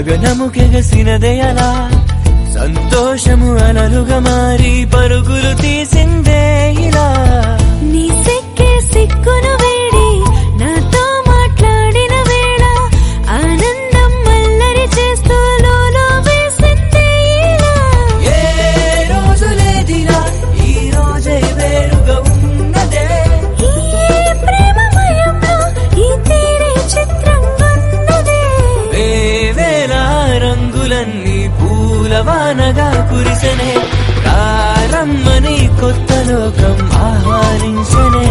గగనము కెగసినదే అలా సంతోషము అలలుగా మారి పరుగులు తీసిందే ఇలా నీ సిక్కే సిక్కును వేడి నాతో మాట్లాడిన వేళ ఆనందం మల్లరి చేస్తూ లోలో వేసిందే ఇలా ఏ రోజు లేదిలా ఈ రోజే వేరుగా ఉన్నదే ఈ ప్రేమమయంలో ఈ తీరే చిత్రంగా ఉన్నదే వేవేల రంగులన్నీ పూలవానగా కురిసెనే ప్రారమ్మని కొత్త లోకం ఆహ్వానించనే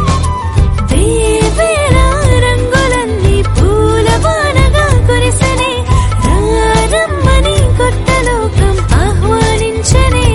దేవేల రంగులన్నీ పూలవానగా కురిసెనే రారమ్మని కొత్త లోకం ఆహ్వానించనే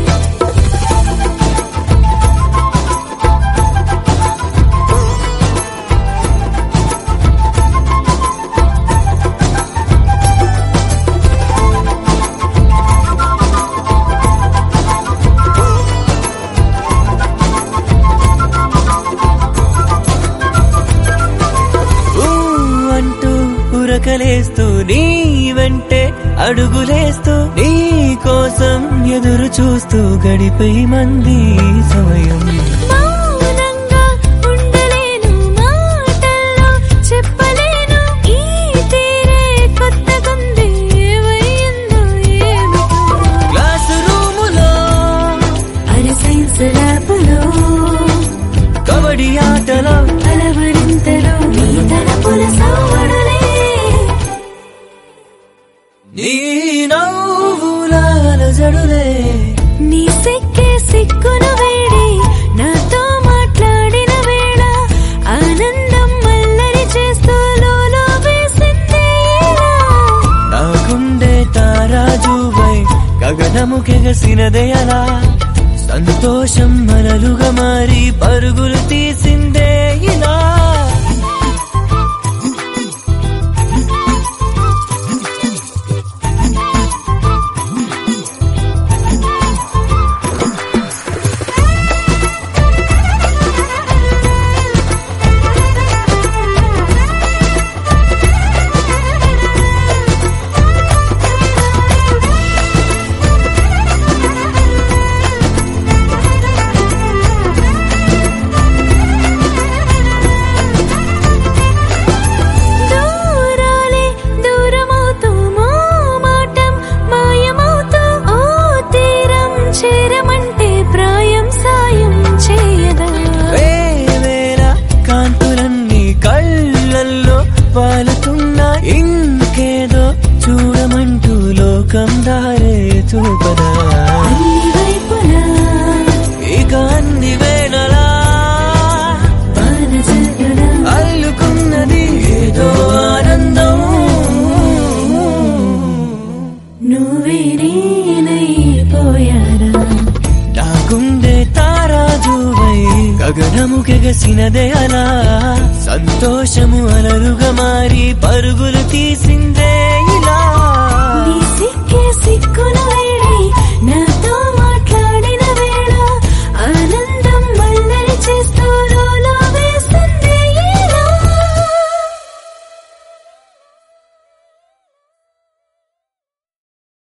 ఊ అంటూ ఉరకలేస్తూ నీ వెంటే అడుగులేస్తూ నీ కోసం ఎదురు చూస్తూ గడిపై మంది సమయం మౌనంగా ఉండలేను మాటల్లో చెప్పలేను ఈ తీరే కొత్తగుంది ఏవయ్యిందో ఏమిటో క్లాసు రూములో అరే సైన్స్ ల్యాబ్లో కబడ్డీ ఆటలో అలవరింతలో నీ తలపుల సౌవడులే నీ నవ్వులాల జడులే నీ సిక్కే సిక్కును వేడి నాతో మాట్లాడిన వేళ ఆనందం మల్లరి చేస్తూ లోలో వేసిందే ఇలా. నా గుండె తారాజువై గగనము కెగసినదే అలా సంతోషం మనలుగా మారి పరుగులు తీసిందే ఇలా దూరాలే దూరమవుతూ మోమాటం మాయమవుతూ ఓ తీరం చేరమంటే ప్రాయం సాయం చేయదా వేవేల కాంతులన్నీ కళ్ళల్లో పాలుతున్నా ఇంకేదో చూడమంటూ లోకం దారే చూపదా అన్ని వైపులా ఇక అన్ని వేళలా వానజల్లులా అల్లుకున్నది ఏదో ఆనందం నువ్వే నేనైపోయారా నా గుండె తారాజువై గగనము కెగసినదే అలా సంతోషము అలలుగా మారి పరుగులు తీసిందే